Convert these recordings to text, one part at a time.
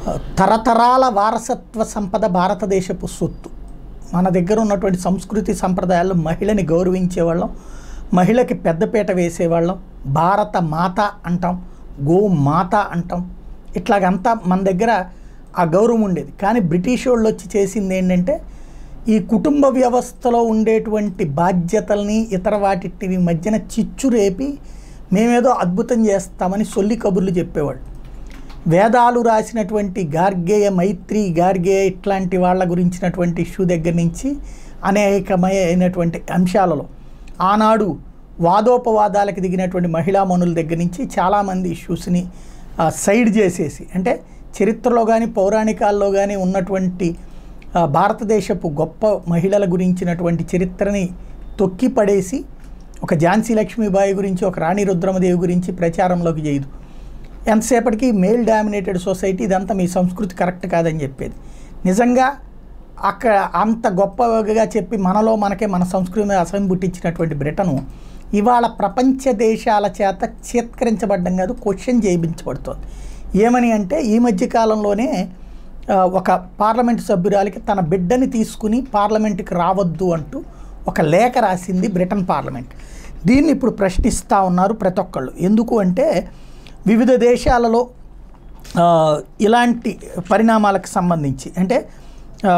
తరతరాల వారసత్వ సంపద భారతదేశపు సొత్తు మన దగ్గర ఉన్నటువంటి సంస్కృతి సంప్రదాయాల్లో మహిళని గౌరవించేవాళ్ళం మహిళకి పెద్దపీట వేసేవాళ్ళం భారత మాత అంటాం గో మాత అంటాం ఇట్లాగంతా మన దగ్గర ఆ గౌరవం ఉండేది కానీ బ్రిటిష్ వాళ్ళు వచ్చి చేసింది ఏంటంటే ఈ కుటుంబ వ్యవస్థలో ఉండేటువంటి బాధ్యతల్ని ఇతర వాటి మధ్యన చిచ్చు రేపి మేమేదో అద్భుతం చేస్తామని సొల్లి కబుర్లు చెప్పేవాళ్ళు వేదాలు రాసినటువంటి గార్గేయ మైత్రి గార్గేయ ఇట్లాంటి వాళ్ళ గురించినటువంటి ఇష్యూ దగ్గర నుంచి అనేకమైనటువంటి అంశాలలో ఆనాడు వాదోపవాదాలకు దిగినటువంటి మహిళా మనుల దగ్గర నుంచి చాలామంది ఇష్యూస్ని ఆ, సైడ్ చేసేసి అంటే చరిత్రలో కానీ పౌరాణికాల్లో కానీ ఉన్నటువంటి ఆ, భారతదేశపు గొప్ప మహిళల గురించినటువంటి చరిత్రని తొక్కి పడేసి ఒక ఝాన్సీ లక్ష్మీబాయి గురించి ఒక రాణి రుద్రమదేవి గురించి ప్రచారంలోకి చేయదు ఎంతసేపటికి మేల్ డామినేటెడ్ సొసైటీ ఇదంతా మీ సంస్కృతి కరెక్ట్ కాదని చెప్పేది నిజంగా అక్కడ అంత గొప్పగా చెప్పి మనలో మనకే మన సంస్కృతి మీద అసహ్యం పుట్టించినటువంటి బ్రిటను ఇవాళ ప్రపంచ దేశాల చేత చేత్కరించబడ్డం కాదు క్వశ్చన్ చేయించబడుతోంది ఏమని అంటే ఈ మధ్య కాలంలోనే ఆ, ఒక పార్లమెంటు సభ్యురాలికి తన బిడ్డని తీసుకుని పార్లమెంటుకి రావద్దు అంటూ ఒక లేఖ రాసింది బ్రిటన్ పార్లమెంట్ దీన్ని ఇప్పుడు ప్రశ్నిస్తూ ఉన్నారు ప్రతి ఒక్కళ్ళు ఎందుకు అంటే వివిధ దేశాలలో ఆ, ఇలాంటి పరిణామాలకు సంబంధించి అంటే ఆ,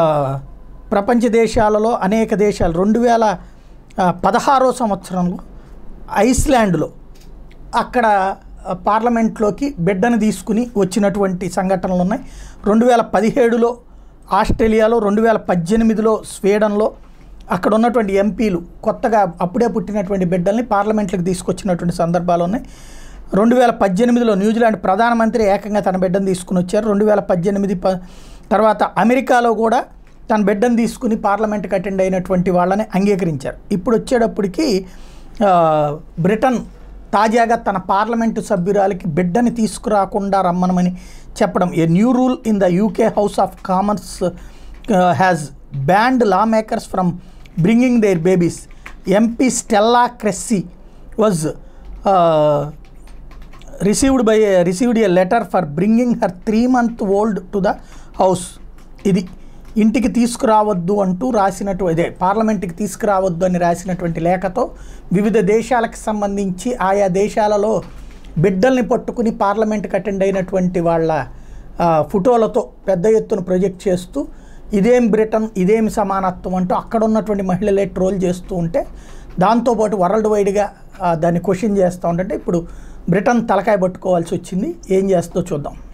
ప్రపంచ దేశాలలో అనేక దేశాలు రెండు వేల ఆ, పదహారో సంవత్సరంలో ఐస్లాండ్లో అక్కడ ఆ, పార్లమెంట్లోకి బిడ్డను తీసుకుని వచ్చినటువంటి సంఘటనలు ఉన్నాయి రెండు వేల పదిహేడులో ఆస్ట్రేలియాలో రెండు వేల పద్దెనిమిదిలో స్వీడన్లో అక్కడ ఉన్నటువంటి ఎంపీలు కొత్తగా అప్పుడే పుట్టినటువంటి బిడ్డల్ని పార్లమెంట్లకు తీసుకొచ్చినటువంటి సందర్భాలు ఉన్నాయి రెండు వేల పద్దెనిమిదిలో న్యూజిలాండ్ ప్రధానమంత్రి ఏకంగా తన బిడ్డను తీసుకుని వచ్చారు రెండు వేల పద్దెనిమిది ప తర్వాత అమెరికాలో కూడా తన బిడ్డను తీసుకుని పార్లమెంట్కి అటెండ్ అయినటువంటి వాళ్ళని అంగీకరించారు ఇప్పుడు వచ్చేటప్పటికి ఆ, బ్రిటన్ తాజాగా తన పార్లమెంటు సభ్యురాలకి బిడ్డని తీసుకురాకుండా రమ్మనమని చెప్పడం a new rule in the UK House of Commons has banned lawmakers from bringing their babies MP Stella Creasy was received by received a letter for bringing her three month old to the House ఇది ఇంటికి తీసుకురావద్దు అంటూ రాసినట్టు అదే పార్లమెంట్కి తీసుకురావద్దు అని రాసినటువంటి లేఖతో వివిధ దేశాలకు సంబంధించి ఆయా దేశాలలో బిడ్డల్ని పట్టుకుని పార్లమెంట్కి అటెండ్ అయినటువంటి వాళ్ళ ఆ, ఫోటోలతో పెద్ద ఎత్తున ప్రొజెక్ట్ చేస్తూ ఇదేం బ్రిటన్ ఇదేం సమానత్వం అంటూ అక్కడ ఉన్నటువంటి మహిళలే ట్రోల్ చేస్తూ ఉంటే దాంతోపాటు వరల్డ్ వైడ్గా ఆ, దాన్ని క్వశ్చన్ చేస్తూ ఉంటే ఇప్పుడు బ్రిటన్ తలకాయ పట్టుకోవాల్సి వచ్చింది ఏం చేస్తుందో చూద్దాం